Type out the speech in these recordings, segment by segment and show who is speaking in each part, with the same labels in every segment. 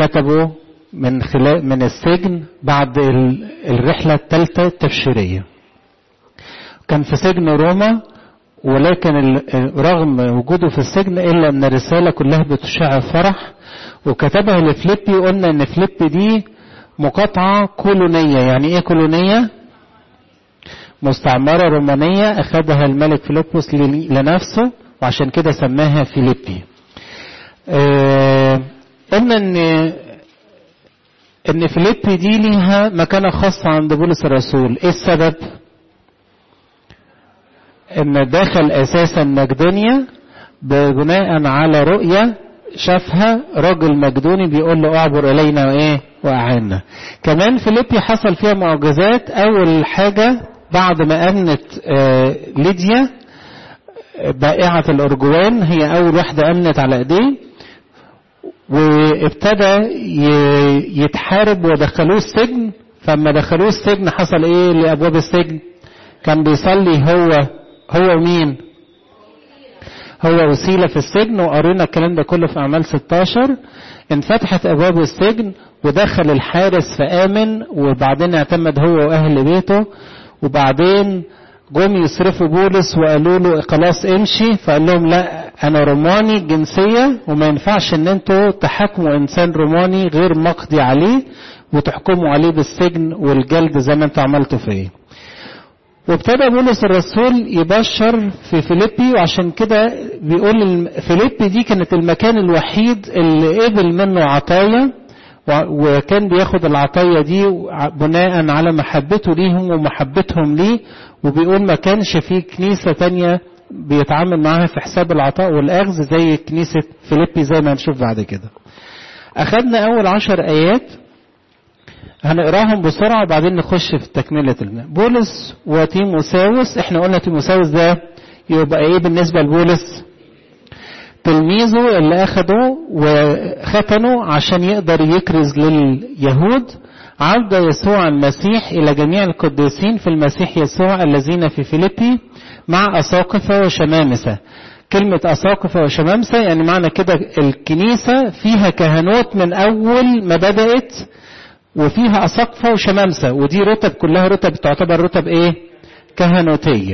Speaker 1: كتبوا من خلال من السجن بعد الرحلة الثالثة التبشيرية كان في سجن روما ولكن رغم وجوده في السجن إلا أن الرسالة كلها بتشع فرح وكتبها لفليبي قلنا أن فليبي دي مقاطعة كولونية يعني إيه كولونية؟ مستعمرة رومانية أخذها الملك فيلبس لنفسه وعشان كده سماها فيليبي قلنا ان ان فيليبي دي ليها مكانة خاصة عند بولس الرسول ايه السبب ان داخل اساسا مقدونيا بناء على رؤية شافها راجل مقدوني بيقول له اعبر الينا وايه واعنا كمان فيليبي حصل فيها معجزات اول حاجة بعد ما امنت ليديا بائعة الارجوان هي اول واحدة امنت على ايديه وابتدى يتحارب ودخلوه السجن فلما دخلوه السجن حصل ايه لابواب السجن كان بيصلي هو هو مين هو وسيله في السجن وقرينا الكلام ده كله في اعمال 16 انفتحت ابواب السجن ودخل الحارس فامن وبعدين اعتمد هو واهل بيته وبعدين جم يصرفوا بولس وقالوا له خلاص امشي فقال لهم لا انا روماني الجنسية وما ينفعش ان انتوا تحاكموا انسان روماني غير مقضي عليه وتحكموا عليه بالسجن والجلد زي ما انتوا عملتوا فيه وابتدى بولس الرسول يبشر في فيليبي وعشان كده بيقول فيليبي دي كانت المكان الوحيد اللي قبل منه عطايا وكان بياخد العطايا دي بناء على محبته ليهم ومحبتهم ليه وبيقول ما كانش فيه كنيسة تانية بيتعامل معاها في حساب العطاء والأخذ زي كنيسة فيليبي زي ما هنشوف بعد كده أخذنا أول عشر آيات هنقراهم بسرعة وبعدين نخش في تكملة الماء بولس وتيموساوس احنا قلنا تيموساوس ده يبقى ايه بالنسبة لبولس تلميذه اللي أخده وختنه عشان يقدر يكرز لليهود عبد يسوع المسيح إلى جميع القديسين في المسيح يسوع الذين في فيليبي مع أساقفة وشمامسة كلمة أساقفة وشمامسة يعني معنى كده الكنيسة فيها كهنوت من أول ما بدأت وفيها أساقفة وشمامسة ودي رتب كلها رتب تعتبر رتب إيه؟ كهنوتية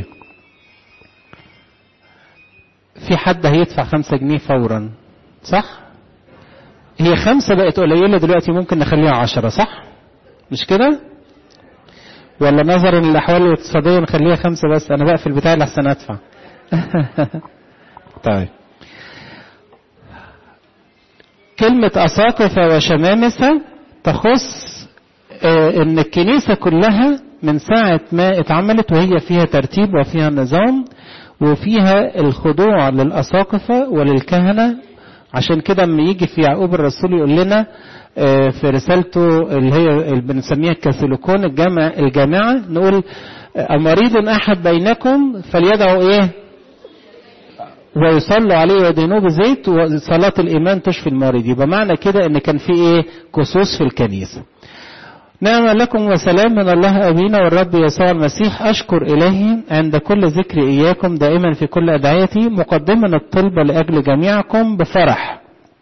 Speaker 1: في حد هيدفع خمسة جنيه فورا صح؟ هي خمسة بقت قليلة دلوقتي ممكن نخليها عشرة صح؟ مش كده؟ ولا نظرا للأحوال الاقتصادية نخليها خمسة بس أنا بقفل بتاعي لحسن أدفع طيب كلمة أساقفة وشمامسة تخص ان الكنيسة كلها من ساعة ما اتعملت وهي فيها ترتيب وفيها نظام وفيها الخضوع للأساقفة وللكهنة عشان كده لما يجي في يعقوب الرسول يقول لنا في رسالته اللي هي اللي بنسميها الكاثوليكون الجامع الجامعة نقول أمريض أحد بينكم فليدعوا إيه؟ ويصلوا عليه ويدينوه بزيت وصلاة الإيمان تشفي المريض يبقى معنى كده إن كان في إيه؟ كسوس في الكنيسة. نعم لكم وسلام من الله أبينا والرب يسوع المسيح أشكر إلهي عند كل ذكر إياكم دائما في كل أدعيتي مقدما الطلبة لأجل جميعكم بفرح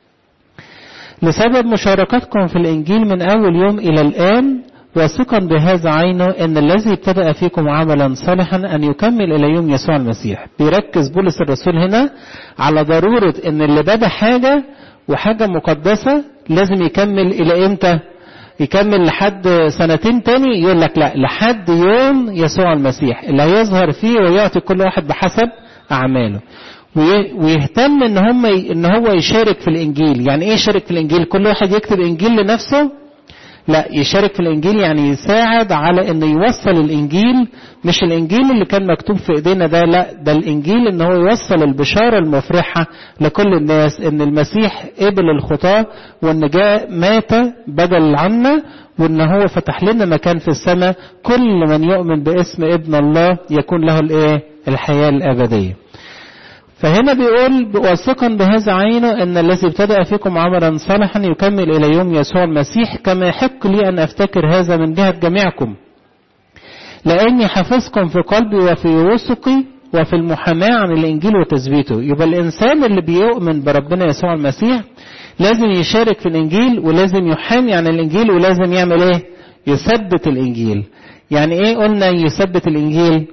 Speaker 1: لسبب مشاركتكم في الإنجيل من أول يوم إلى الآن واثقا بهذا عينه أن الذي ابتدأ فيكم عملا صالحا أن يكمل إلى يوم يسوع المسيح بيركز بولس الرسول هنا على ضرورة أن اللي بدأ حاجة وحاجة مقدسة لازم يكمل إلى إمتى يكمل لحد سنتين تاني يقول لك لا لحد يوم يسوع المسيح اللي هيظهر فيه ويعطي كل واحد بحسب أعماله ويهتم ان هم ان هو يشارك في الانجيل يعني ايه يشارك في الانجيل كل واحد يكتب انجيل لنفسه لا يشارك في الانجيل يعني يساعد على انه يوصل الانجيل مش الانجيل اللي كان مكتوب في ايدينا ده لا ده الانجيل ان هو يوصل البشاره المفرحه لكل الناس ان المسيح قبل الخطاه وان جاء مات بدل عنا وان هو فتح لنا مكان في السماء كل من يؤمن باسم ابن الله يكون له الايه الحياه الابديه فهنا بيقول واثقا بهذا عينه ان الذي ابتدأ فيكم عملا صالحا يكمل الى يوم يسوع المسيح كما يحق لي ان افتكر هذا من جهة جميعكم لاني حفظكم في قلبي وفي وثقي وفي المحاماة عن الإنجيل وتثبيته يبقى الإنسان اللي بيؤمن بربنا يسوع المسيح لازم يشارك في الإنجيل ولازم يحامي عن الإنجيل ولازم يعمل إيه يثبت الإنجيل يعني إيه قلنا يثبت الإنجيل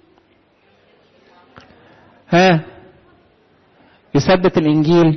Speaker 1: ها يثبت الإنجيل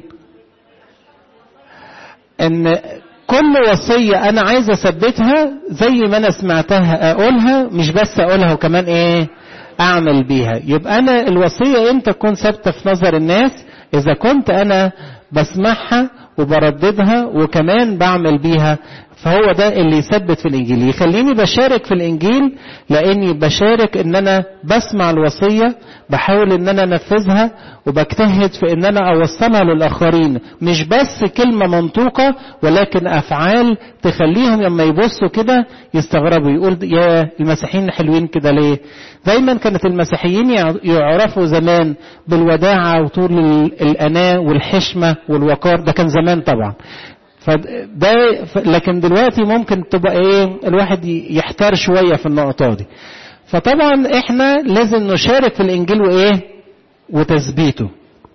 Speaker 1: ان كل وصية انا عايز اثبتها زي ما انا سمعتها اقولها مش بس اقولها وكمان ايه اعمل بيها يبقى انا الوصية امتى تكون ثابتة في نظر الناس اذا كنت انا بسمعها وبرددها وكمان بعمل بيها فهو ده اللي يثبت في الانجيل يخليني بشارك في الانجيل لاني بشارك ان انا بسمع الوصيه بحاول ان انا انفذها وبجتهد في ان انا اوصلها للاخرين مش بس كلمه منطوقه ولكن افعال تخليهم لما يبصوا كده يستغربوا يقول يا المسيحيين حلوين كده ليه دايما كانت المسيحيين يعرفوا زمان بالوداعه وطول الاناه والحشمه والوقار ده كان زمان طبعا فده لكن دلوقتي ممكن تبقى ايه الواحد يحتار شويه في النقطه دي فطبعا احنا لازم نشارك في الانجيل وايه وتثبيته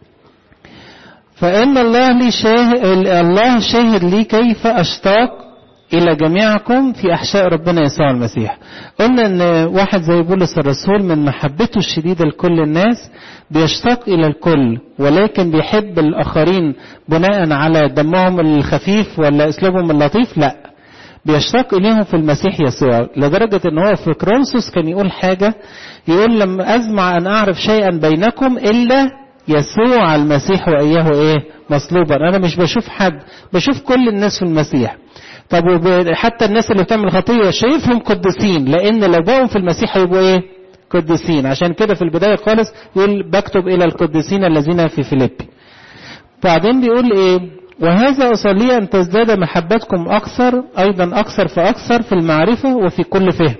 Speaker 1: فان الله لي شاهد الله شاهد لي كيف اشتاق الى جميعكم في احشاء ربنا يسوع المسيح قلنا ان واحد زي بولس الرسول من محبته الشديده لكل الناس بيشتاق الى الكل ولكن بيحب الاخرين بناء على دمهم الخفيف ولا اسلوبهم اللطيف لا بيشتاق اليهم في المسيح يسوع لدرجه ان هو في كرونسوس كان يقول حاجه يقول لما ازمع ان اعرف شيئا بينكم الا يسوع المسيح واياه ايه مصلوبا انا مش بشوف حد بشوف كل الناس في المسيح طب حتى الناس اللي بتعمل خطيه شايفهم قديسين لان لو بقوا في المسيح هيبقوا ايه قديسين عشان كده في البدايه خالص يقول بكتب الى القديسين الذين في فيليبي بعدين بيقول ايه وهذا اصلي ان تزداد محبتكم اكثر ايضا اكثر فاكثر في المعرفه وفي كل فهم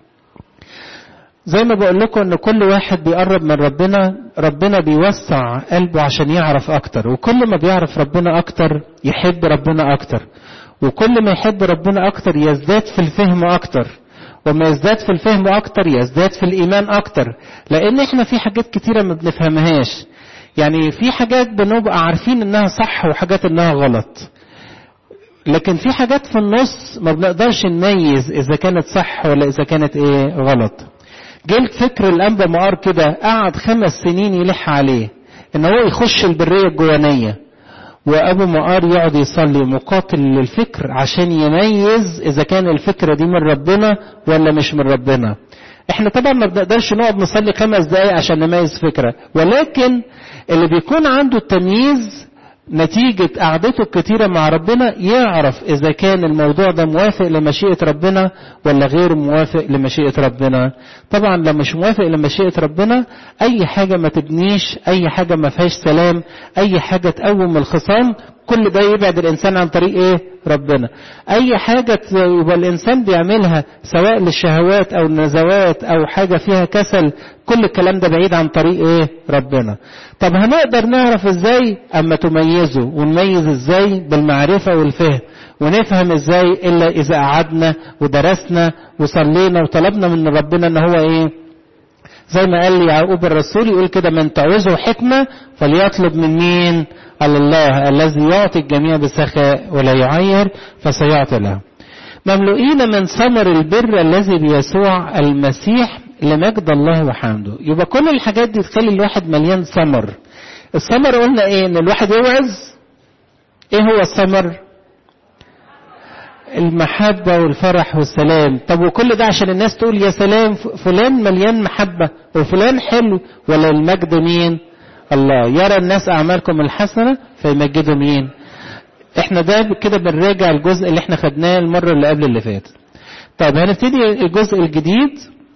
Speaker 1: زي ما بقول لكم ان كل واحد بيقرب من ربنا ربنا بيوسع قلبه عشان يعرف اكتر وكل ما بيعرف ربنا اكتر يحب ربنا اكتر وكل ما يحب ربنا اكتر يزداد في الفهم اكتر وما يزداد في الفهم اكتر يزداد في الايمان اكتر لان احنا في حاجات كتيرة ما بنفهمهاش يعني في حاجات بنبقى عارفين انها صح وحاجات انها غلط لكن في حاجات في النص ما بنقدرش نميز اذا كانت صح ولا اذا كانت ايه غلط جه فكر الانبا مقار كده قعد خمس سنين يلح عليه ان هو يخش البريه الجوانيه وابو مقار يقعد يصلي مقاتل للفكر عشان يميز اذا كان الفكره دي من ربنا ولا مش من ربنا احنا طبعا ما بنقدرش نقعد نصلي خمس دقايق عشان نميز فكره ولكن اللي بيكون عنده التمييز نتيجة قعدته الكتيرة مع ربنا يعرف إذا كان الموضوع ده موافق لمشيئة ربنا ولا غير موافق لمشيئة ربنا طبعا لو مش موافق لمشيئة ربنا أي حاجة ما تبنيش أي حاجة ما فيهاش سلام أي حاجة تقوم الخصام كل ده يبعد الإنسان عن طريق إيه ربنا أي حاجة يبقى الإنسان بيعملها سواء للشهوات أو النزوات أو حاجة فيها كسل كل الكلام ده بعيد عن طريق إيه ربنا طب هنقدر نعرف إزاي أما تميزه ونميز إزاي بالمعرفة والفهم ونفهم إزاي إلا إذا قعدنا ودرسنا وصلينا وطلبنا من ربنا إن هو إيه زي ما قال لي يعقوب الرسول يقول كده من تعوزه حكمة فليطلب من مين على الله الذي يعطي الجميع بسخاء ولا يعير فسيعطي له مملوئين من ثمر البر الذي بيسوع المسيح لمجد الله وحمده يبقى كل الحاجات دي تخلي الواحد مليان ثمر الثمر قلنا ايه ان الواحد يوعظ ايه هو الثمر المحبة والفرح والسلام طب وكل ده عشان الناس تقول يا سلام فلان مليان محبة وفلان حلو ولا المجد مين الله يرى الناس أعمالكم الحسنة فيمجدوا مين احنا ده كده بنراجع الجزء اللي احنا خدناه المرة اللي قبل اللي فاتت طيب هنبتدي الجزء الجديد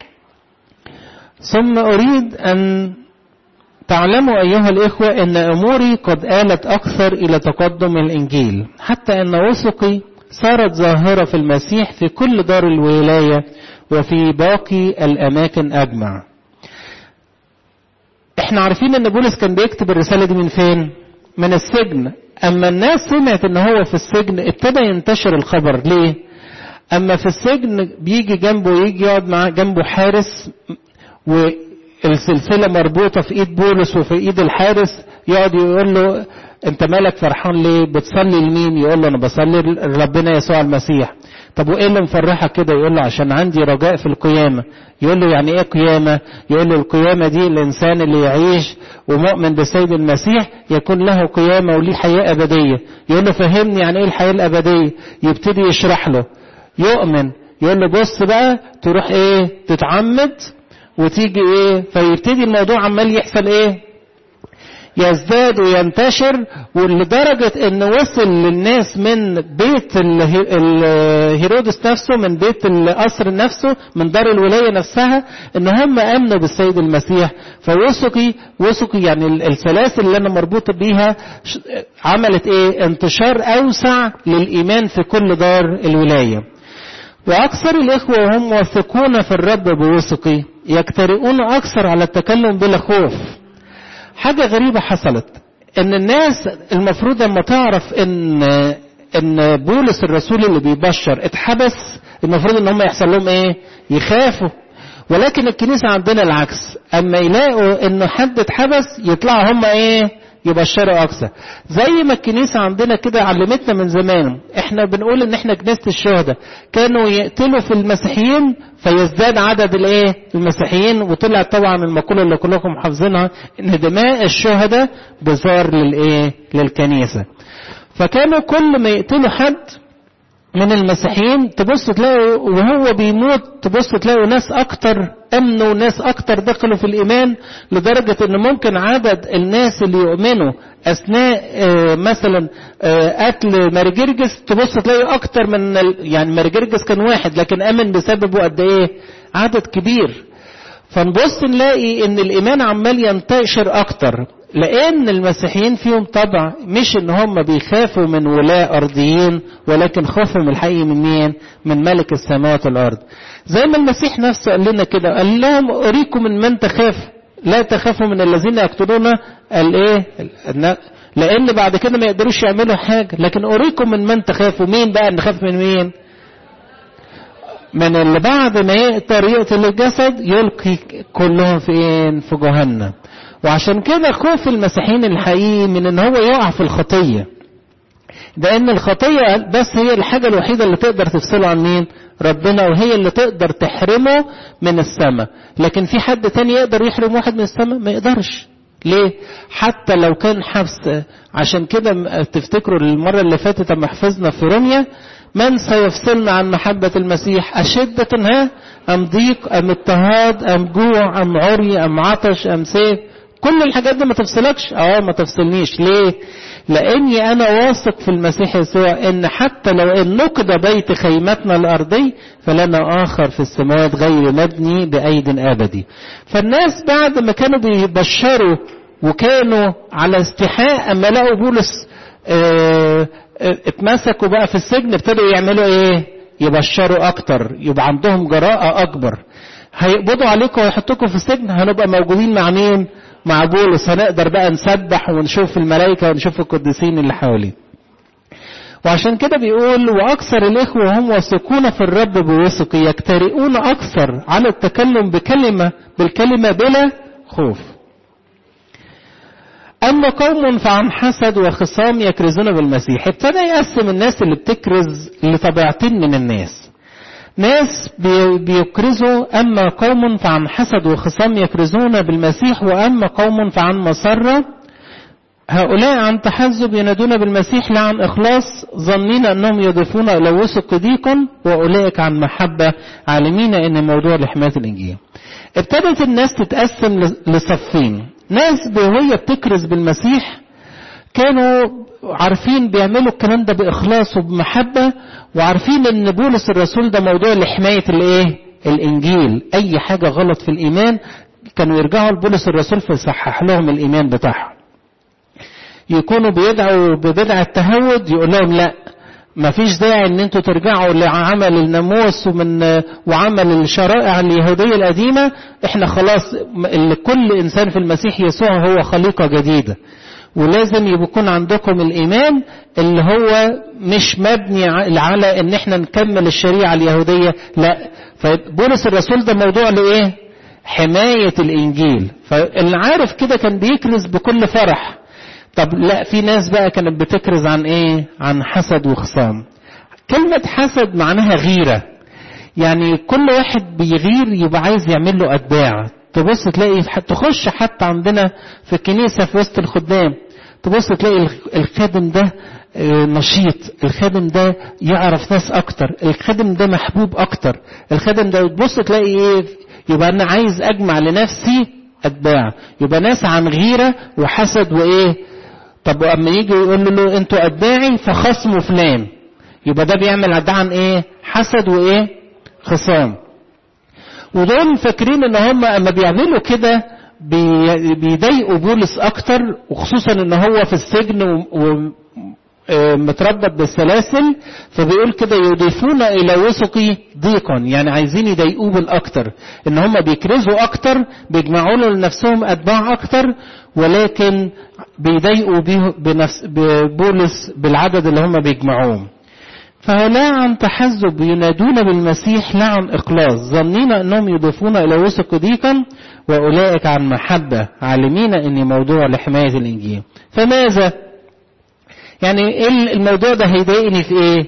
Speaker 1: ثم أريد أن تعلموا أيها الإخوة أن أموري قد آلت أكثر إلى تقدم الإنجيل حتى أن وثقي صارت ظاهرة في المسيح في كل دار الولاية وفي باقي الأماكن أجمع احنا عارفين ان بولس كان بيكتب الرسالة دي من فين من السجن اما الناس سمعت ان هو في السجن ابتدى ينتشر الخبر ليه اما في السجن بيجي جنبه يجي يقعد معاه جنبه حارس السلسلة مربوطة في ايد بولس وفي ايد الحارس يقعد يقول له انت مالك فرحان ليه بتصلي لمين يقول له انا بصلي لربنا يسوع المسيح طب وايه اللي مفرحك كده يقول له عشان عندي رجاء في القيامة يقول له يعني ايه قيامة يقول له القيامة دي الانسان اللي يعيش ومؤمن بالسيد المسيح يكون له قيامة وليه حياة ابدية يقول له فهمني يعني ايه الحياة الابدية يبتدي يشرح له يؤمن يقول له بص بقى تروح ايه تتعمد وتيجي ايه فيبتدي الموضوع عمال يحصل ايه يزداد وينتشر ولدرجة ان وصل للناس من بيت هيرودس نفسه من بيت القصر نفسه من دار الولاية نفسها ان هم امنوا بالسيد المسيح فوثقي وثقي يعني السلاسل اللي انا مربوطة بيها عملت ايه انتشار اوسع للايمان في كل دار الولاية واكثر الاخوة وهم واثقون في الرب بوثقي يجترئون اكثر على التكلم بلا خوف حاجة غريبة حصلت ان الناس المفروض لما تعرف ان ان بولس الرسول اللي بيبشر اتحبس المفروض ان هم يحصل لهم ايه يخافوا ولكن الكنيسة عندنا العكس اما يلاقوا ان حد اتحبس يطلعوا هم ايه يبشروا اكثر زي ما الكنيسة عندنا كده علمتنا من زمان احنا بنقول ان احنا كنيسة الشهداء كانوا يقتلوا في المسيحيين فيزداد عدد الايه المسيحيين وطلعت طبعا المقولة اللي كلكم حافظينها ان دماء الشهداء بزار للايه للكنيسة فكانوا كل ما يقتلوا حد من المسيحيين تبص تلاقوا وهو بيموت تبص تلاقوا ناس اكتر امنوا ناس اكتر دخلوا في الايمان لدرجة ان ممكن عدد الناس اللي يؤمنوا اثناء آه مثلا آه قتل مارجرجس تبص تلاقي اكتر من يعني مارجرجس كان واحد لكن امن بسببه قد ايه عدد كبير فنبص نلاقي ان الايمان عمال ينتشر اكتر لان المسيحيين فيهم طبع مش ان هم بيخافوا من ولاء ارضيين ولكن خوفهم الحقيقي من مين من ملك السماوات والارض زي ما المسيح نفسه قال لنا كده قال لهم اريكم من من تخاف لا تخافوا من الذين يقتلون الايه لان بعد كده ما يقدروش يعملوا حاجه لكن اريكم من من تخافوا مين بقى نخاف من مين من اللي بعد ما يقدر يقتل الجسد يلقي كلهم فين في جهنم وعشان كده خوف المسيحيين الحقيقي من ان هو يقع في الخطية ده ان الخطية بس هي الحاجة الوحيدة اللي تقدر تفصله عن مين ربنا وهي اللي تقدر تحرمه من السماء لكن في حد تاني يقدر يحرم واحد من السماء ما يقدرش ليه حتى لو كان حبس عشان كده تفتكروا المرة اللي فاتت لما حفظنا في روميا من سيفصلنا عن محبة المسيح أشدة ها أم ضيق أم اضطهاد أم جوع أم عري أم عطش أم سيف كل الحاجات دي ما تفصلكش اه ما تفصلنيش ليه لاني انا واثق في المسيح يسوع ان حتى لو ان نقض بيت خيمتنا الارضي فلنا اخر في السماوات غير مبني بايد ابدي فالناس بعد ما كانوا بيبشروا وكانوا على استحاء اما لقوا بولس اه اه اتمسكوا بقى في السجن ابتدوا يعملوا ايه يبشروا اكتر يبقى عندهم جراءة اكبر هيقبضوا عليكم ويحطوكم في السجن هنبقى موجودين مع مين مع بولس هنقدر بقى نسبح ونشوف الملائكة ونشوف القديسين اللي حواليه وعشان كده بيقول وأكثر الإخوة هم واثقون في الرب بوثق يجترئون أكثر على التكلم بكلمة بالكلمة بلا خوف أما قوم فعن حسد وخصام يكرزون بالمسيح ابتدى يقسم الناس اللي بتكرز لطبيعتين من الناس ناس بيكرزوا أما قوم فعن حسد وخصام يكرزون بالمسيح وأما قوم فعن مسرة هؤلاء عن تحزب ينادون بالمسيح لا عن إخلاص ظنين أنهم يضيفون إلى وثق ضيقا وأولئك عن محبة عالمين أن موضوع لحماية الإنجيل ابتدت الناس تتقسم لصفين ناس وهي بتكرز بالمسيح كانوا عارفين بيعملوا الكلام ده بإخلاص وبمحبة وعارفين ان بولس الرسول ده موضوع لحماية الايه الانجيل اي حاجة غلط في الايمان كانوا يرجعوا لبولس الرسول فيصحح لهم الايمان بتاعهم يكونوا بيدعوا ببدع التهود يقول لهم لا ما فيش داعي ان انتوا ترجعوا لعمل الناموس ومن وعمل الشرائع اليهودية القديمة احنا خلاص كل انسان في المسيح يسوع هو خليقة جديدة ولازم يكون عندكم الايمان اللي هو مش مبني على ان احنا نكمل الشريعة اليهودية لا فبولس الرسول ده موضوع لايه حماية الإنجيل فاللي عارف كده كان بيكرز بكل فرح طب لا في ناس بقى كانت بتكرز عن إيه عن حسد وخصام كلمة حسد معناها غيرة يعني كل واحد بيغير يبقى عايز يعمل له أتباع تبص تلاقي تخش حتى عندنا في الكنيسة في وسط الخدام تبص تلاقي الخادم ده نشيط الخادم ده يعرف ناس اكتر الخادم ده محبوب اكتر الخادم ده تبص تلاقي ايه يبقى انا عايز اجمع لنفسي اتباع يبقى ناس عن غيرة وحسد وايه طب اما يجي يقول له انتوا اتباعي فخصموا فلان يبقى ده بيعمل ده عن ايه حسد وايه خصام ودول فاكرين ان هم اما بيعملوا كده بيضايقوا بولس اكتر وخصوصا ان هو في السجن و متربط بالسلاسل فبيقول كده يضيفون الى وثقي ضيقا يعني عايزين يضايقوه بالاكتر ان هم بيكرزوا اكتر بيجمعوا له لنفسهم اتباع اكتر ولكن بيضايقوا بنفس بولس بالعدد اللي هم بيجمعوهم فلا عن تحزب ينادون بالمسيح لا عن إخلاص ظنين أنهم يضيفون إلى وثق ضيقا وأولئك عن محبة عالمين أن موضوع لحماية الإنجيل فماذا يعني إيه الموضوع ده هيضايقني في إيه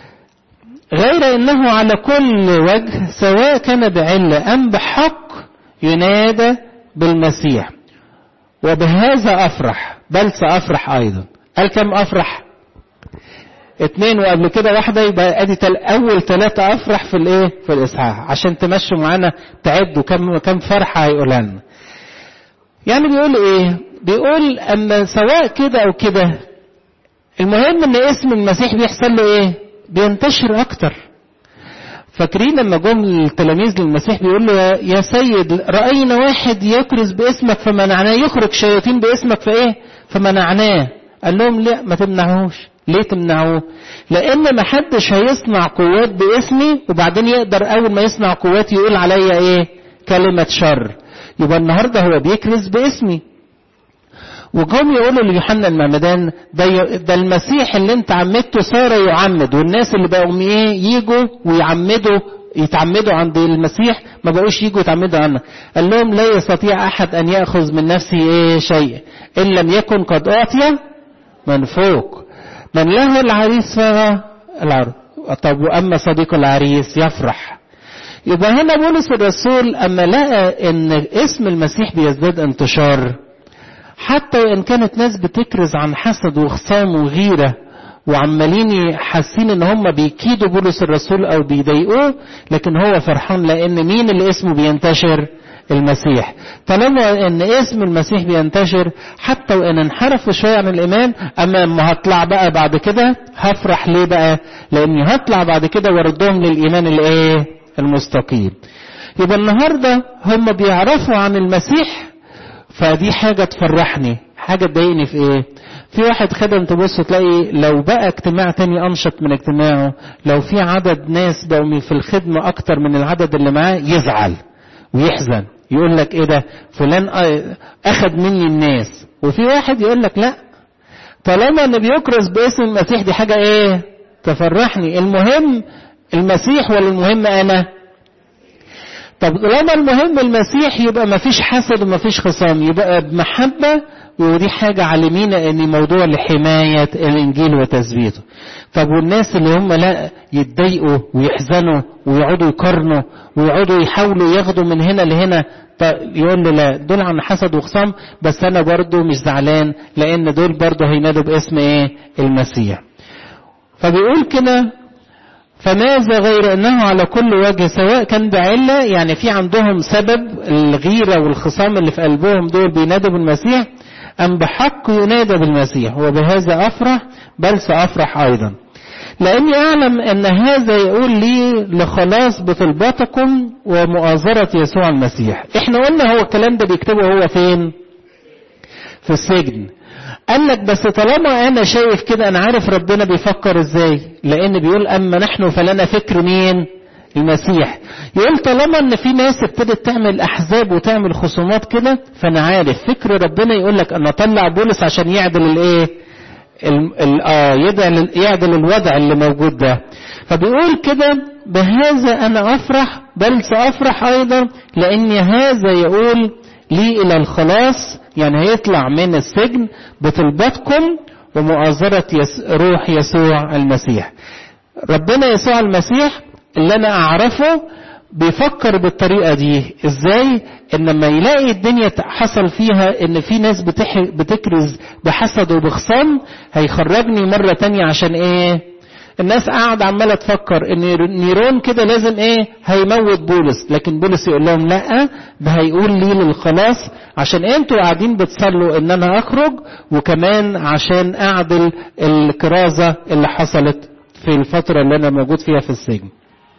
Speaker 1: غير أنه على كل وجه سواء كان بعلة أم بحق ينادى بالمسيح وبهذا أفرح بل سأفرح أيضا قال كم أفرح اتنين وقبل كده واحدة يبقى ادي تل اول ثلاثة افرح في الايه في الاصحاح عشان تمشوا معانا تعدوا كم كم فرحة هيقولها لنا يعني بيقول ايه بيقول اما سواء كده او كده المهم ان اسم المسيح بيحصل له ايه بينتشر اكتر فاكرين لما جم التلاميذ للمسيح بيقول له يا سيد رأينا واحد يكرز باسمك فمنعناه يخرج شياطين باسمك فايه فمنعناه قال لهم لا ما تمنعوش ليه تمنعوه لان ما حدش هيصنع قوات باسمي وبعدين يقدر اول ما يصنع قوات يقول عليا ايه كلمة شر يبقى النهاردة هو بيكرز باسمي وجم يقولوا ليوحنا المعمدان ده, ده المسيح اللي انت عمدته صار يعمد والناس اللي بقوا ايه يجوا ويعمدوا يتعمدوا عند المسيح ما بقوش يجوا يتعمدوا عنه قال لهم لا يستطيع احد ان ياخذ من نفسه ايه شيء ان لم يكن قد اعطي من فوق من له العريس فهو العرض طب واما صديق العريس يفرح يبقى هنا بولس الرسول اما لقى ان اسم المسيح بيزداد انتشار حتى وان كانت ناس بتكرز عن حسد وخصام وغيره وعمالين حاسين ان هم بيكيدوا بولس الرسول او بيضايقوه لكن هو فرحان لان مين اللي اسمه بينتشر المسيح طالما ان اسم المسيح بينتشر حتى وان انحرفوا شويه عن الايمان اما لما هطلع بقى بعد كده هفرح ليه بقى لاني هطلع بعد كده واردهم للايمان الايه المستقيم يبقى النهارده هم بيعرفوا عن المسيح فدي حاجه تفرحني حاجه تضايقني في ايه في واحد خدم تبص تلاقي لو بقى اجتماع تاني انشط من اجتماعه لو في عدد ناس بقوا في الخدمه اكتر من العدد اللي معاه يزعل ويحزن يقول لك ايه ده فلان اخد مني الناس وفي واحد يقول لك لا طالما ان بيكرز باسم المسيح دي حاجه ايه تفرحني المهم المسيح ولا المهم انا طب طالما المهم المسيح يبقى ما فيش حسد وما فيش خصام يبقى بمحبة ودي حاجة علمينا ان موضوع لحماية الانجيل وتثبيته طب والناس اللي هم لا يتضايقوا ويحزنوا ويقعدوا يقارنوا ويقعدوا يحاولوا ياخدوا من هنا لهنا يقول له لا دول عن حسد وخصام بس انا برضو مش زعلان لان دول برضو هينادوا باسم ايه المسيح فبيقول كده فماذا غير انه على كل وجه سواء كان بعلة يعني في عندهم سبب الغيرة والخصام اللي في قلبهم دول بينادوا بالمسيح ام بحق ينادى بالمسيح وبهذا افرح بل سافرح ايضا لاني اعلم ان هذا يقول لي لخلاص بطلباتكم ومؤازرة يسوع المسيح احنا قلنا هو الكلام ده بيكتبه هو فين في السجن قال لك بس طالما انا شايف كده انا عارف ربنا بيفكر ازاي لان بيقول اما نحن فلنا فكر مين المسيح يقول طالما ان في ناس ابتدت تعمل احزاب وتعمل خصومات كده فانا عارف فكر ربنا يقول لك ان اطلع بولس عشان يعدل الايه ال ال آه يعدل, يعدل الوضع اللي موجود ده فبيقول كده بهذا أنا أفرح بل سأفرح أيضا لأن هذا يقول لي إلى الخلاص يعني هيطلع من السجن بطلبتكم ومؤازرة يس روح يسوع المسيح ربنا يسوع المسيح اللي أنا أعرفه بيفكر بالطريقة دي ازاي ان لما يلاقي الدنيا حصل فيها ان في ناس بتكرز بحسد وبخصام هيخرجني مرة تانية عشان ايه الناس قاعدة عمالة تفكر ان نيرون كده لازم ايه هيموت بولس لكن بولس يقول لهم لا ده هيقول لي للخلاص عشان انتوا قاعدين بتصلوا ان انا اخرج وكمان عشان اعدل الكرازة اللي حصلت في الفترة اللي انا موجود فيها في السجن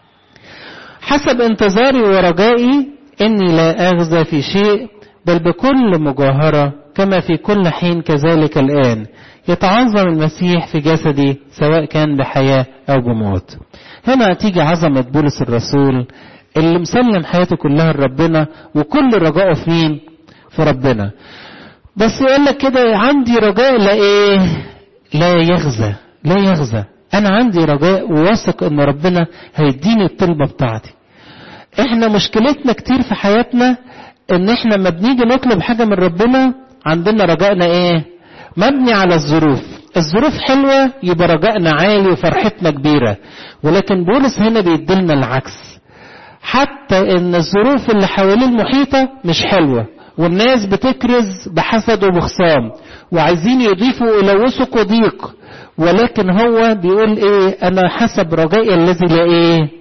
Speaker 1: حسب انتظاري ورجائي اني لا اغزى في شيء بل بكل مجاهرة كما في كل حين كذلك الان يتعظم المسيح في جسدي سواء كان بحياة او بموت هنا تيجي عظمة بولس الرسول اللي مسلم حياته كلها لربنا وكل رجائه في مين في ربنا بس يقول لك كده عندي رجاء لا ايه لا يغزى لا يغزى انا عندي رجاء وواثق ان ربنا هيديني الطلبه بتاعتي احنا مشكلتنا كتير في حياتنا ان احنا لما بنيجي نطلب حاجه من ربنا عندنا رجائنا ايه مبني على الظروف الظروف حلوه يبقى رجائنا عالي وفرحتنا كبيره ولكن بولس هنا بيديلنا العكس حتى ان الظروف اللي حواليه المحيطه مش حلوه والناس بتكرز بحسد وبخصام وعايزين يضيفوا يلوثوا ضيق ولكن هو بيقول ايه انا حسب رجائي الذي لا ايه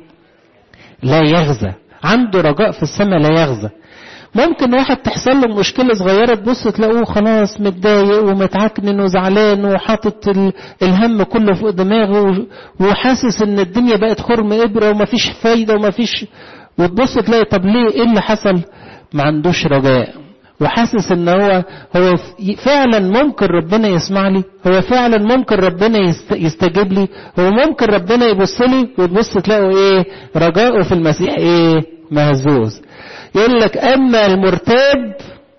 Speaker 1: لا يغزى عنده رجاء في السماء لا يغزى ممكن واحد تحصل له مشكله صغيره تبص تلاقوه خلاص متضايق ومتعكنن وزعلان وحاطط الهم كله فوق دماغه وحاسس ان الدنيا بقت خرم ابره ومفيش فايده ومفيش وتبص تلاقي طب ليه ايه اللي حصل ما عندوش رجاء وحاسس ان هو هو فعلا ممكن ربنا يسمع لي هو فعلا ممكن ربنا يستجيب لي هو ممكن ربنا يبص لي وتبص تلاقوا ايه رجاؤه في المسيح ايه مهزوز يقول لك اما المرتاب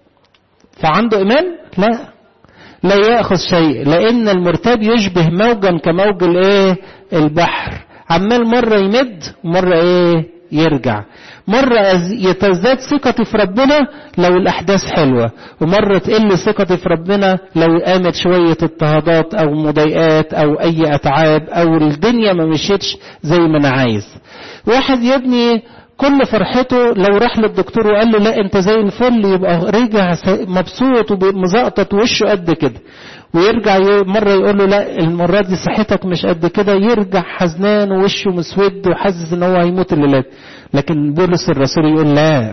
Speaker 1: فعنده ايمان لا لا ياخذ شيء لان المرتاب يشبه موجا كموج الايه البحر عمال مره يمد ومره ايه يرجع مرة يتزداد ثقتي في ربنا لو الأحداث حلوة ومرة تقل ثقتي في ربنا لو قامت شوية اضطهادات أو مضايقات أو أي أتعاب أو الدنيا ما مشيتش زي ما أنا عايز واحد يبني كل فرحته لو راح للدكتور وقال له لا انت زي الفل يبقى رجع مبسوط ومزقطط وشه قد كده ويرجع مرة يقول له لا المرة دي صحتك مش قد كده يرجع حزنان ووشه مسود وحاسس ان هو هيموت الليلات لكن بولس الرسول يقول لا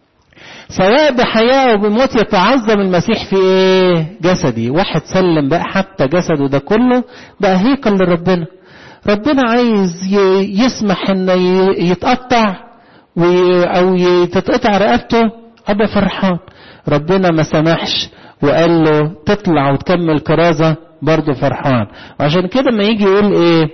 Speaker 1: سواء بحياة أو بموت يتعظم المسيح في ايه جسدي واحد سلم بقى حتى جسده ده كله بقى هيكل لربنا ربنا عايز يسمح ان يتقطع او تتقطع رقبته ابقى فرحان ربنا ما سمحش وقال له تطلع وتكمل كرازة برضه فرحان وعشان كده ما يجي يقول ايه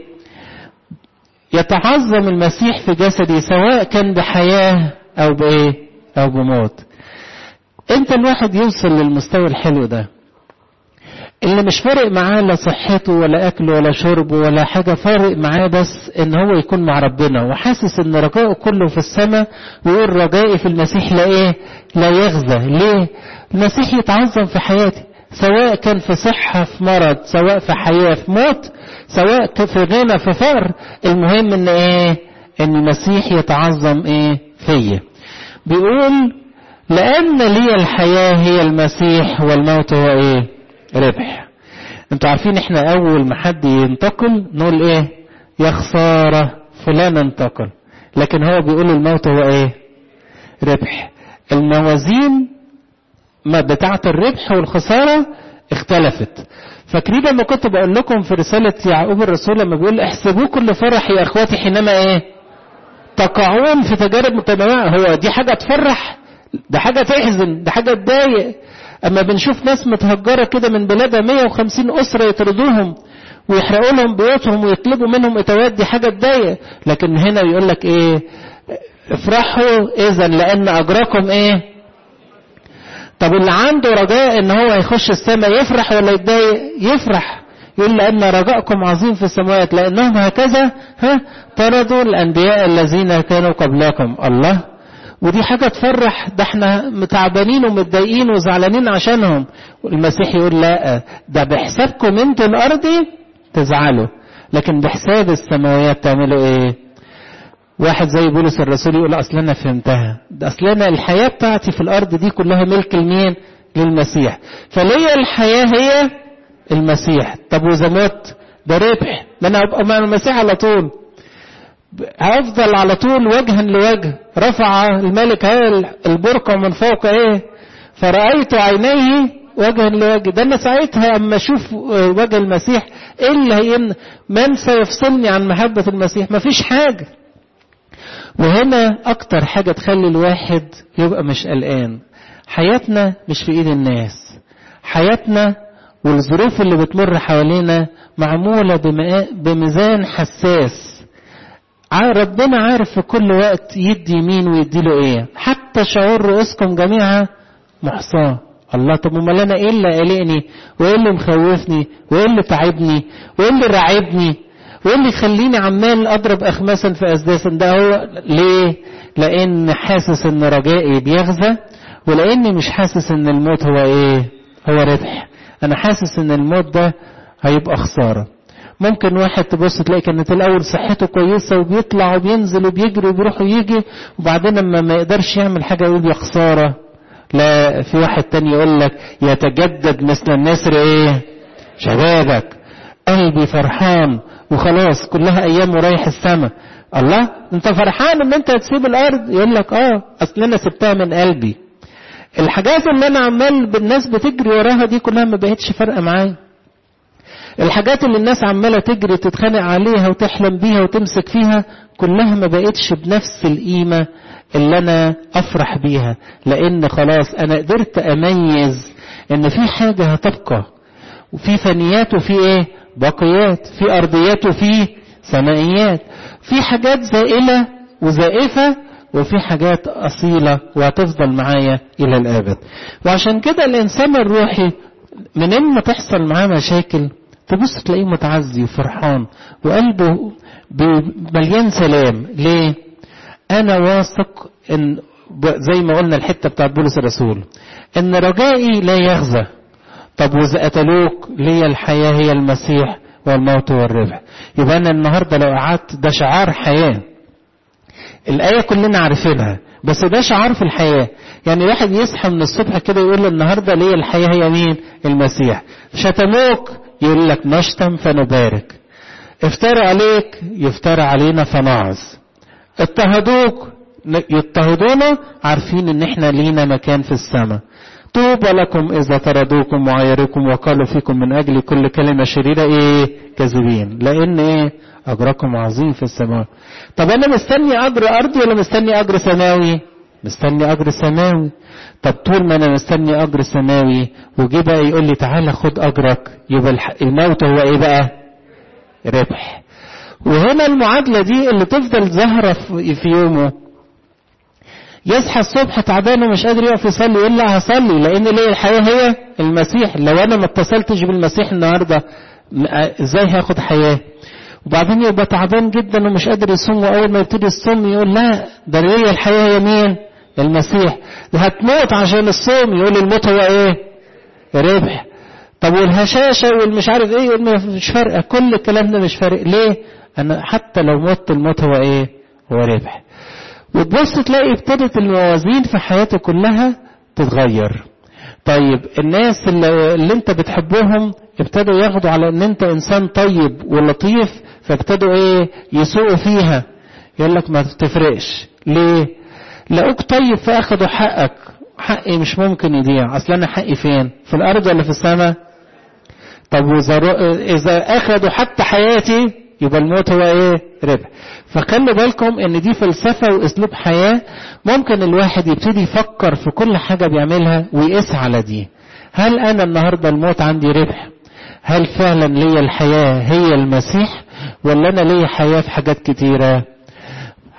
Speaker 1: يتعظم المسيح في جسدي سواء كان بحياة او بايه او بموت انت الواحد يوصل للمستوى الحلو ده اللي مش فارق معاه لا صحته ولا اكله ولا شربه ولا حاجة فارق معاه بس ان هو يكون مع ربنا وحاسس ان رجائه كله في السماء ويقول رجائي في المسيح لا ايه لا يغزى ليه المسيح يتعظم في حياتي سواء كان في صحة في مرض سواء في حياة في موت سواء في غنى في فقر المهم ان ايه ان المسيح يتعظم ايه فيا بيقول لان لي الحياة هي المسيح والموت هو ايه ربح انتوا عارفين احنا اول ما حد ينتقل نقول ايه يا خسارة فلان انتقل لكن هو بيقول الموت هو ايه ربح الموازين ما بتاعة الربح والخسارة اختلفت فاكرين لما كنت بقول لكم في رسالة يعقوب الرسول لما بيقول احسبوا كل فرح يا اخواتي حينما ايه تقعون في تجارب متنوعة هو دي حاجة تفرح ده حاجة تحزن ده حاجة تضايق اما بنشوف ناس متهجرة كده من بلادها 150 اسرة يطردوهم ويحرقوا لهم بيوتهم ويطلبوا منهم اتوات دي حاجة تضايق لكن هنا يقول لك ايه افرحوا اذا لان اجراكم ايه طب اللي عنده رجاء ان هو هيخش السماء يفرح ولا يتضايق يفرح يقول لأن رجاءكم عظيم في السماوات لأنهم هكذا ها طردوا الأنبياء الذين كانوا قبلكم الله ودي حاجة تفرح ده احنا متعبانين ومتضايقين وزعلانين عشانهم المسيح يقول لا ده بحسابكم انتوا الأرضي تزعلوا لكن بحساب السماويات تعملوا ايه واحد زي بولس الرسول يقول اصل انا فهمتها ده اصل انا الحياه بتاعتي في الارض دي كلها ملك لمين للمسيح فليا الحياه هي المسيح طب واذا مت ده ربح ده انا ابقى مع المسيح على طول هفضل على طول وجها لوجه رفع الملك البرقع من فوق ايه فرأيت عينيه وجها لوجه ده انا ساعتها اما اشوف وجه المسيح ايه اللي هيمنع من سيفصلني عن محبة المسيح مفيش حاجة وهنا اكتر حاجة تخلي الواحد يبقى مش قلقان حياتنا مش في ايد الناس حياتنا والظروف اللي بتمر حوالينا معمولة بميزان حساس ربنا عارف في كل وقت يدي مين ويدي له ايه حتى شعور رؤوسكم جميعا محصاه الله طب امال انا ايه اللي قلقني وايه اللي مخوفني وايه اللي تعبني وايه اللي راعبني وايه اللي يخليني عمال اضرب اخماسا في اسداسا ده هو ليه لان حاسس ان رجائي بيغزى ولاني مش حاسس ان الموت هو ايه هو ربح انا حاسس ان الموت ده هيبقى خساره ممكن واحد تبص تلاقي كانت الاول صحته كويسه وبيطلع وبينزل وبيجري وبيروح ويجي وبعدين لما ما يقدرش يعمل حاجه يقول يا خساره لا في واحد تاني يقول لك يتجدد مثل النسر ايه شبابك قلبي فرحان وخلاص كلها ايام ورايح السما الله انت فرحان ان انت هتسيب الارض يقول لك اه اصل انا سبتها من قلبي الحاجات اللي انا عمال بالناس بتجري وراها دي كلها ما بقتش فارقه معايا الحاجات اللي الناس عمالة تجري تتخانق عليها وتحلم بيها وتمسك فيها كلها ما بقتش بنفس القيمة اللي أنا أفرح بيها لأن خلاص أنا قدرت أميز إن في حاجة هتبقى وفي فنيات وفي إيه بقيات في أرضيات وفي سمائيات في حاجات زائلة وزائفة وفي حاجات أصيلة وهتفضل معايا إلى الأبد وعشان كده الإنسان الروحي من إما تحصل معاه مشاكل تبص تلاقيه متعزي وفرحان وقلبه مليان سلام ليه انا واثق ان زي ما قلنا الحته بتاعت بولس الرسول ان رجائي لا يخزى طب واذا قتلوك ليا الحياه هي المسيح والموت هو الربح يبقى انا النهارده لو قعدت ده شعار حياه الايه كلنا عارفينها بس ده شعار في الحياه يعني واحد يصحى من الصبح كده يقول النهارده ليا الحياه هي مين المسيح شتموك يقول لك نشتم فنبارك افترى عليك يفترى علينا فنعظ اضطهدوك يضطهدونا عارفين ان احنا لينا مكان في السماء طوبى لكم اذا طردوكم وعيروكم وقالوا فيكم من اجل كل كلمه شريره ايه كذبين لان ايه اجركم عظيم في السماء طب انا مستني اجر ارضي ولا مستني اجر سماوي مستني اجر سماوي طب طول ما انا مستني اجر سماوي وجي بقى يقول لي تعالى خد اجرك يبقى الموت هو ايه بقى ربح وهنا المعادلة دي اللي تفضل ظاهرة في يومه يصحى الصبح تعبان ومش قادر يقف يصلي يقول لا هصلي لان ليه الحياة هي المسيح لو انا ما اتصلتش بالمسيح النهاردة ازاي هاخد حياة وبعدين يبقى تعبان جدا ومش قادر يصوم واول ما يبتدي الصوم يقول لا ده ليه الحياة هي مين المسيح ده هتموت عشان الصوم يقول الموت هو ايه ربح طب والهشاشة والمش عارف ايه يقول مش فارقة كل الكلام ده مش فارق ليه انا حتى لو مت الموت هو ايه هو ربح وتبص تلاقي ابتدت الموازين في حياته كلها تتغير طيب الناس اللي, اللي انت بتحبهم ابتدوا ياخدوا على ان انت انسان طيب ولطيف فابتدوا ايه يسوقوا فيها يقول لك ما تفرقش ليه لقوك طيب فاخدوا حقك حقي مش ممكن يضيع اصل انا حقي فين في الارض ولا في السماء طب اذا اخدوا حتى حياتي يبقى الموت هو ايه ربح فخلوا بالكم ان دي فلسفه واسلوب حياه ممكن الواحد يبتدي يفكر في كل حاجه بيعملها ويقيس على دي هل انا النهارده الموت عندي ربح هل فعلا ليا الحياه هي المسيح ولا انا ليا حياه في حاجات كتيره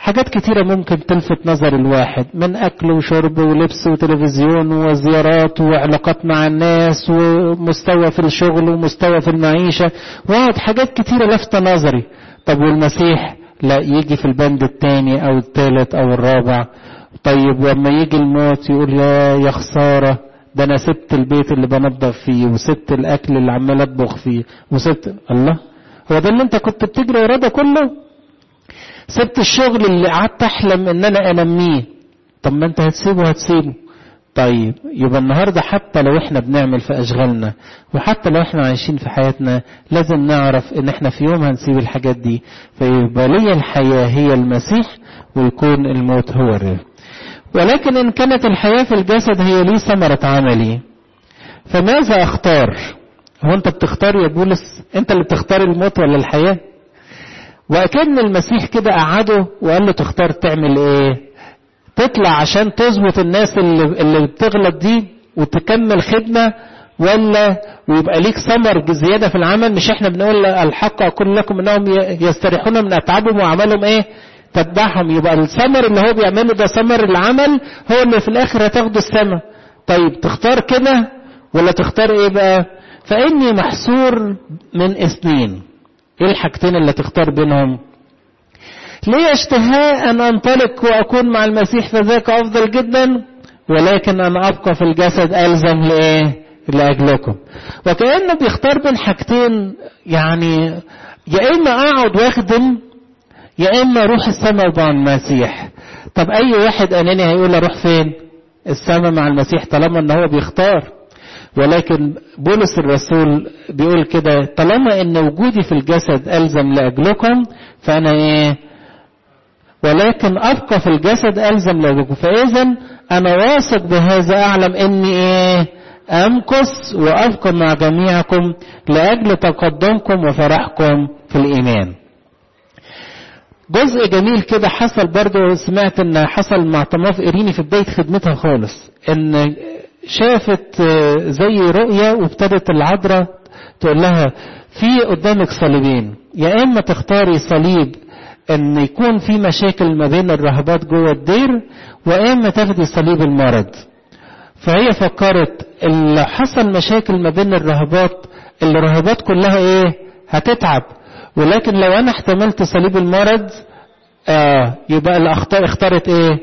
Speaker 1: حاجات كتيرة ممكن تلفت نظر الواحد من أكل وشرب ولبس وتلفزيون وزيارات وعلاقات مع الناس ومستوى في الشغل ومستوى في المعيشة وقعد حاجات كتيرة لفت نظري طب والمسيح لا يجي في البند الثاني أو الثالث أو الرابع طيب ولما يجي الموت يقول يا يا خسارة ده أنا سبت البيت اللي بنضف فيه وسبت الأكل اللي عمال أطبخ فيه وسبت الله هو ده اللي أنت كنت بتجري وراه ده كله سبت الشغل اللي قعدت احلم ان انا انميه طب ما انت هتسيبه هتسيبه طيب يبقى النهاردة حتى لو احنا بنعمل في اشغالنا وحتى لو احنا عايشين في حياتنا لازم نعرف ان احنا في يوم هنسيب الحاجات دي فيبقى لي الحياة هي المسيح ويكون الموت هو الرب ولكن ان كانت الحياة في الجسد هي لي ثمرة عملي فماذا اختار هو انت بتختار يا بولس انت اللي بتختار الموت ولا الحياه وأكن المسيح كده قعده وقال له تختار تعمل ايه تطلع عشان تظبط الناس اللي, اللي بتغلط دي وتكمل خدمة ولا ويبقى ليك ثمر زيادة في العمل مش احنا بنقول الحق أقول لكم انهم يستريحون من أتعابهم وأعمالهم ايه تتبعهم يبقى الثمر اللي هو بيعمله ده ثمر العمل هو اللي في الآخر هتاخده السماء طيب تختار كده ولا تختار ايه بقى فإني محصور من اثنين ايه الحاجتين اللي تختار بينهم لي اشتهاء ان انطلق واكون مع المسيح فذاك افضل جدا ولكن ان ابقى في الجسد الزم لايه لاجلكم وكانه بيختار بين حاجتين يعني يا اما اقعد واخدم يا اما اروح السماء مع المسيح طب اي واحد اناني هيقول اروح فين السماء مع المسيح طالما ان هو بيختار ولكن بولس الرسول بيقول كده طالما ان وجودي في الجسد الزم لاجلكم فانا ايه ولكن ابقى في الجسد الزم لاجلكم فاذا انا واثق بهذا اعلم اني ايه امكث وابقى مع جميعكم لاجل تقدمكم وفرحكم في الايمان جزء جميل كده حصل برضه سمعت ان حصل مع طماف ايريني في بدايه خدمتها خالص ان شافت زي رؤية وابتدت العذراء تقول لها في قدامك صليبين يا اما تختاري صليب ان يكون في مشاكل ما بين الرهبات جوه الدير واما تاخدي صليب المرض فهي فكرت لو حصل مشاكل ما بين الرهبات الرهبات كلها ايه هتتعب ولكن لو انا احتملت صليب المرض اه يبقى الاخطاء اختارت ايه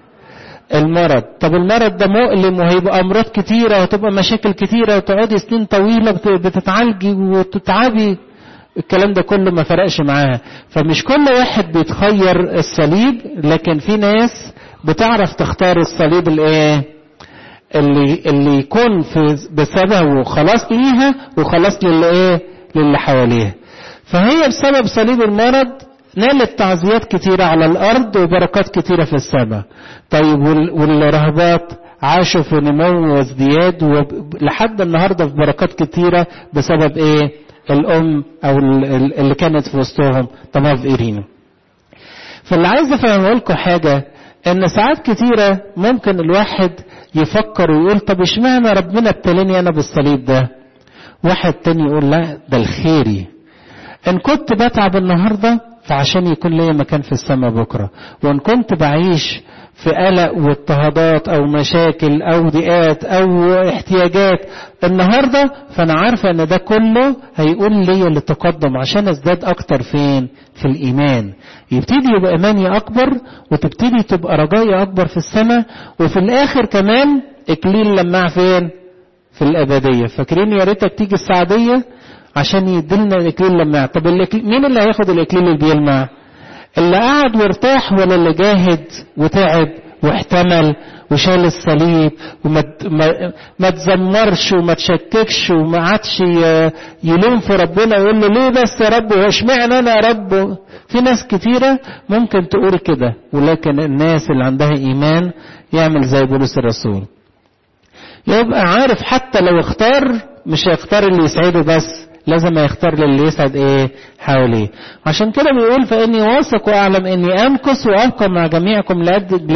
Speaker 1: المرض طب المرض ده مؤلم وهيبقى امراض كتيره وهتبقى مشاكل كتيره وتقعدي سنين طويله بتتعالجي وتتعبي الكلام ده كله ما فرقش معاها فمش كل واحد بيتخير الصليب لكن في ناس بتعرف تختار الصليب الايه اللي اللي يكون في بسببه خلاص ليها وخلاص للي ايه للي حواليها فهي بسبب صليب المرض نالت تعزيات كتيرة على الأرض وبركات كتيرة في السماء طيب والرهبات عاشوا في نمو وازدياد لحد النهاردة في بركات كتيرة بسبب ايه الأم أو اللي كانت في وسطهم طبعا في إيرينا فاللي عايز أفهم لكم حاجة إن ساعات كتيرة ممكن الواحد يفكر ويقول طب اشمعنى ربنا ابتلاني أنا بالصليب ده واحد تاني يقول لا ده الخيري إن كنت بتعب النهارده فعشان يكون لي مكان في السماء بكرة وإن كنت بعيش في قلق واضطهادات أو مشاكل أو ضيقات أو احتياجات النهاردة فأنا عارفة أن ده كله هيقول لي للتقدم عشان أزداد أكتر فين في الإيمان يبتدي يبقى إيماني أكبر وتبتدي تبقى رجائي أكبر في السماء وفي الآخر كمان إكليل لماع فين في الأبدية فاكرين يا ريتك تيجي السعدية عشان يدلنا الاكليل لماع طب الإكليل مين اللي هياخد الاكليل اللي بيلمع اللي قعد وارتاح ولا اللي جاهد وتعب واحتمل وشال الصليب وما ما, ما تزمرش وما تشككش وما عادش يلوم في ربنا ويقول له ليه بس يا رب هو اشمعنى انا يا رب في ناس كتيره ممكن تقول كده ولكن الناس اللي عندها ايمان يعمل زي بولس الرسول يبقى عارف حتى لو اختار مش هيختار اللي يسعده بس لازم يختار للي يسعد ايه حواليه عشان كده بيقول فاني واثق واعلم اني امكث وابقى مع جميعكم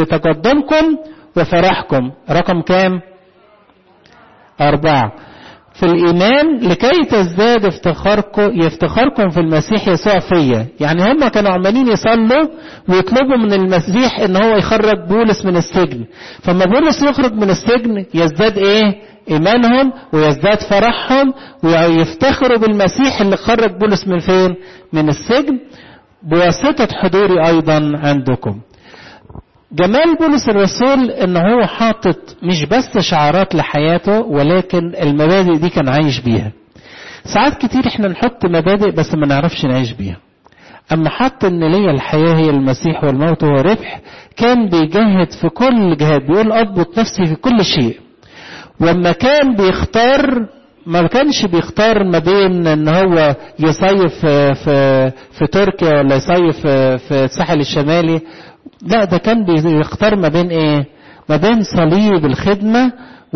Speaker 1: لتقدمكم وفرحكم رقم كام اربعة في الإيمان لكي تزداد افتخاركم يفتخركم في المسيح يسوع فيا يعني هم كانوا عمالين يصلوا ويطلبوا من المسيح ان هو يخرج بولس من السجن فما بولس يخرج من السجن يزداد ايه ايمانهم ويزداد فرحهم ويفتخروا بالمسيح اللي خرج بولس من فين من السجن بواسطة حضوري ايضا عندكم جمال بولس الرسول ان هو حاطط مش بس شعارات لحياته ولكن المبادئ دي كان عايش بيها ساعات كتير احنا نحط مبادئ بس ما نعرفش نعيش بيها اما حط ان ليا الحياة هي المسيح والموت هو ربح كان بيجاهد في كل جهاد بيقول اضبط نفسي في كل شيء واما كان بيختار ما كانش بيختار ما بين ان هو يصيف في, في, في تركيا ولا يصيف في, في الساحل الشمالي لا ده كان بيختار ما بين ايه ما بين صليب الخدمة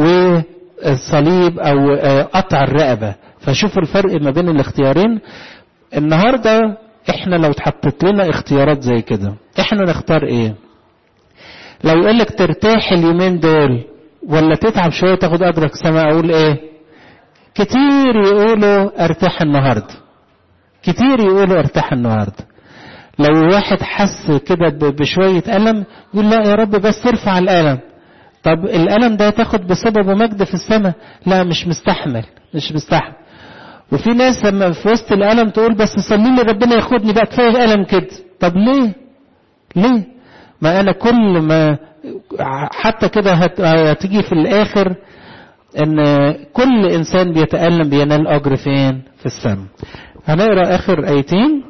Speaker 1: والصليب او قطع الرقبة فشوفوا الفرق ما بين الاختيارين النهاردة احنا لو اتحطت لنا اختيارات زي كده احنا نختار ايه لو يقولك ترتاح اليومين دول ولا تتعب شوية تاخد أجرك سما أقول إيه كتير يقولوا ارتاح النهاردة كتير يقولوا ارتاح النهاردة لو واحد حس كده بشوية ألم يقول لا يا رب بس ارفع الألم طب الألم ده تاخد بسببه مجد في السماء لا مش مستحمل مش مستحمل وفي ناس لما في وسط الألم تقول بس صلي لي ربنا ياخدني بقى كفاية ألم كده طب ليه ليه ما أنا كل ما حتى كده هتيجي في الآخر ان كل انسان بيتألم بينال اجر فين في السماء هنقرا اخر ايتين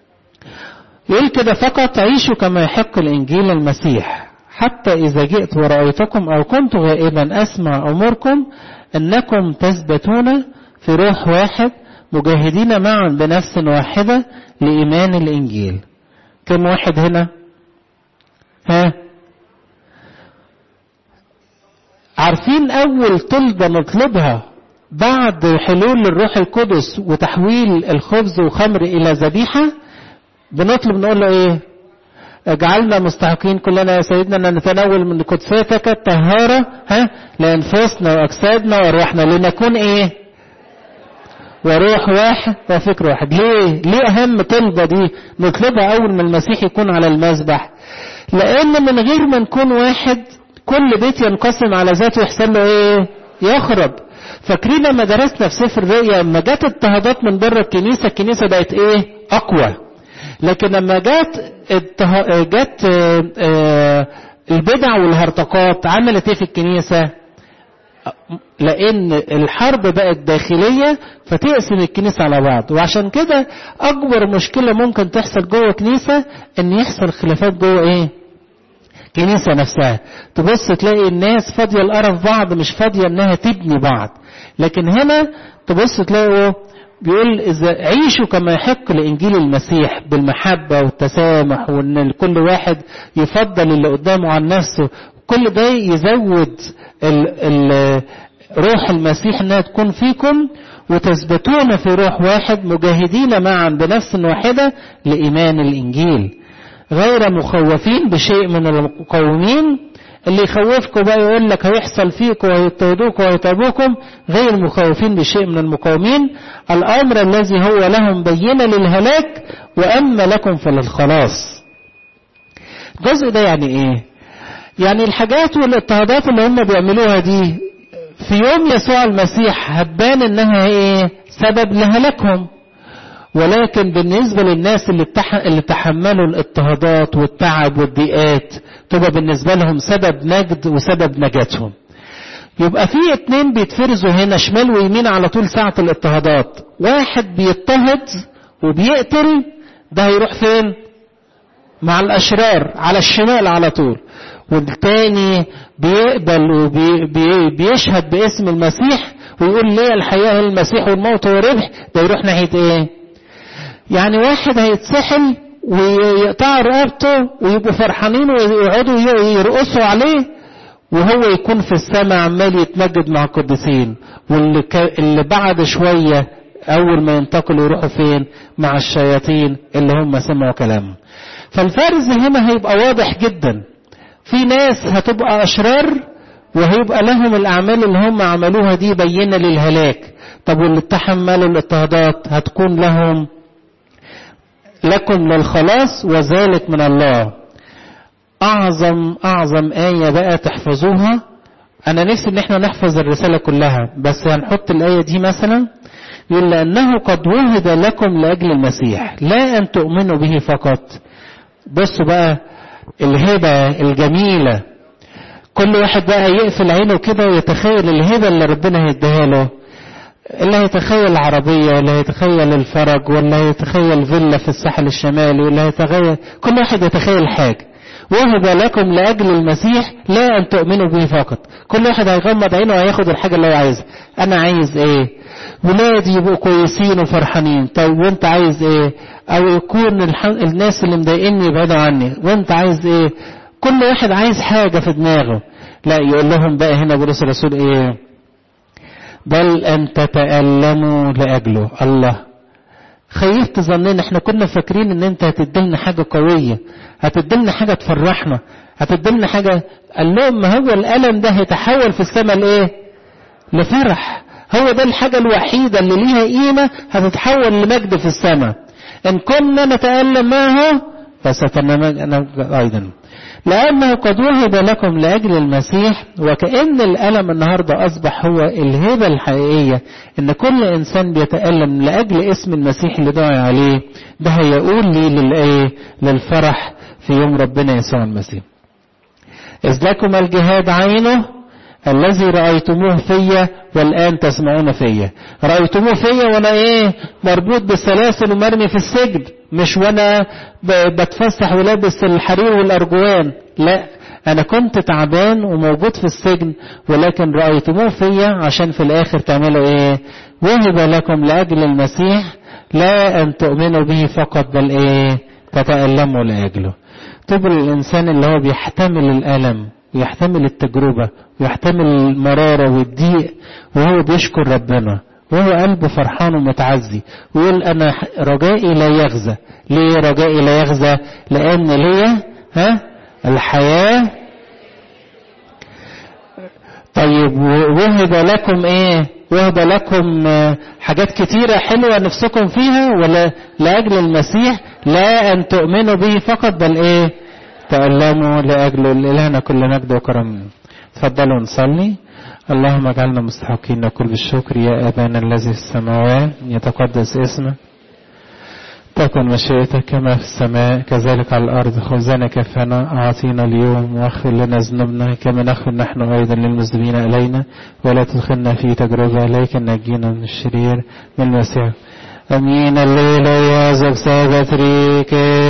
Speaker 1: يقول كده فقط عيشوا كما يحق الانجيل المسيح حتى اذا جئت ورأيتكم او كنت غائبا اسمع اموركم انكم تثبتون في روح واحد مجاهدين معا بنفس واحدة لإيمان الإنجيل كم واحد هنا ها عارفين أول طلبة نطلبها بعد حلول الروح القدس وتحويل الخبز وخمر إلى ذبيحة بنطلب نقول له إيه اجعلنا مستحقين كلنا يا سيدنا أن نتناول من قدساتك الطهارة ها لأنفسنا وأجسادنا وأرواحنا لنكون إيه وروح واحد وفكر واحد ليه ليه أهم طلبة دي نطلبها أول ما المسيح يكون على المذبح لأن من غير ما نكون واحد كل بيت ينقسم على ذاته يحصل له ايه يخرب فاكرين لما درسنا في سفر الرؤيا لما جت اضطهادات من بره الكنيسه الكنيسه بقت ايه اقوى لكن لما جت الته... جت البدع والهرطقات عملت ايه في الكنيسه لان الحرب بقت داخليه فتقسم الكنيسه على بعض وعشان كده اكبر مشكله ممكن تحصل جوه كنيسه ان يحصل خلافات جوه ايه كنيسة نفسها تبص تلاقي الناس فاضية القرف بعض مش فاضية انها تبني بعض لكن هنا تبص تلاقوا بيقول إذا عيشوا كما يحق لإنجيل المسيح بالمحبة والتسامح وإن كل واحد يفضل اللي قدامه عن نفسه كل ده يزود ال ال روح المسيح انها تكون فيكم وتثبتون في روح واحد مجاهدين معا بنفس واحدة لإيمان الإنجيل غير مخوفين بشيء من المقاومين اللي يخوفكم بقى يقول لك هيحصل فيكم وهيضطهدوكم وهيتعبوكم غير مخوفين بشيء من المقاومين الامر الذي هو لهم بينه للهلاك واما لكم فللخلاص الجزء ده يعني ايه يعني الحاجات والاضطهادات اللي هم بيعملوها دي في يوم يسوع المسيح هتبان انها ايه سبب لهلاكهم ولكن بالنسبة للناس اللي, التح... اللي تحملوا الاضطهادات والتعب والضيقات تبقى بالنسبة لهم سبب مجد وسبب نجاتهم يبقى في اتنين بيتفرزوا هنا شمال ويمين على طول ساعة الاضطهادات واحد بيضطهد وبيقتل ده هيروح فين مع الأشرار على الشمال على طول والتاني بيقبل وبيشهد باسم المسيح ويقول ليه الحياة المسيح والموت هو ربح ده يروح ناحية ايه يعني واحد هيتسحل ويقطع رقبته ويبقوا فرحانين ويقعدوا يرقصوا عليه وهو يكون في السماء عمال يتمجد مع القديسين واللي اللي بعد شوية أول ما ينتقلوا يروحوا فين مع الشياطين اللي هم سمعوا كلامه فالفرز هنا هيبقى واضح جدا في ناس هتبقى أشرار وهيبقى لهم الأعمال اللي هم عملوها دي بينة للهلاك طب واللي تحملوا الاضطهادات هتكون لهم لكم للخلاص وذلك من الله اعظم اعظم ايه بقى تحفظوها انا نفسي ان احنا نحفظ الرساله كلها بس هنحط الايه دي مثلا يقول لانه قد وهب لكم لاجل المسيح لا ان تؤمنوا به فقط بصوا بقى الهبه الجميله كل واحد بقى يقفل عينه كده ويتخيل الهبه اللي ربنا هيديها له اللي هيتخيل عربية ولا هيتخيل الفرج ولا هيتخيل فيلا في الساحل الشمالي ولا هيتخيل كل واحد يتخيل حاجة وهب لكم لأجل المسيح لا أن تؤمنوا به فقط كل واحد هيغمض عينه وهياخد الحاجة اللي هو عايزها أنا عايز إيه ولادي يبقوا كويسين وفرحانين طيب وانت عايز ايه او يكون الح... الناس اللي مضايقني يبعدوا عني وانت عايز ايه كل واحد عايز حاجة في دماغه لا يقول لهم بقى هنا بولس الرسول ايه بل ان تتألموا لأجله الله خيبت ظننا احنا كنا فاكرين ان انت هتدلنا حاجة قوية هتدلنا حاجة تفرحنا هتدلنا حاجة قال لهم ما هو الألم ده هيتحول في السماء لإيه لفرح هو ده الحاجة الوحيدة اللي ليها قيمة هتتحول لمجد في السماء إن كنا نتألم معه فستنمج أيضا لأنه قد وهب لكم لأجل المسيح وكأن الألم النهاردة أصبح هو الهبة الحقيقية إن كل إنسان بيتألم لأجل اسم المسيح اللي دعي عليه ده هيقول لي للإيه للفرح في يوم ربنا يسوع المسيح إذ لكم الجهاد عينه الذي رأيتموه فيا والآن تسمعون فيا رأيتموه فيا وأنا إيه مربوط بالسلاسل ومرمي في السجن مش وأنا بتفسح ولابس الحرير والأرجوان لا أنا كنت تعبان وموجود في السجن ولكن رأيتموه فيا عشان في الآخر تعملوا إيه وهب لكم لأجل المسيح لا أن تؤمنوا به فقط بل إيه تتألموا لأجله طب الإنسان اللي هو بيحتمل الألم ويحتمل التجربة ويحتمل المرارة والضيق وهو بيشكر ربنا وهو قلبه فرحان ومتعزي ويقول أنا رجائي لا يغزى ليه رجائي لا يغزى لأن ليا ها الحياة طيب وهب لكم ايه وهب لكم حاجات كتيرة حلوة نفسكم فيها ولا لأجل المسيح لا أن تؤمنوا به فقط بل ايه تألموا لأجل إلهنا كل مجد وكرم تفضلوا نصلي اللهم اجعلنا مستحقين نقول بالشكر يا أبانا الذي في السماوات يتقدس اسمك تكن مشيئتك كما في السماء كذلك على الأرض خبزنا كفنا أعطينا اليوم واغفر لنا ذنوبنا كما نغفر نحن أيضا للمذنبين إلينا ولا تدخلنا في تجربة لكن نجينا من الشرير من المسيح أمين الليل يا زب سابت ريكي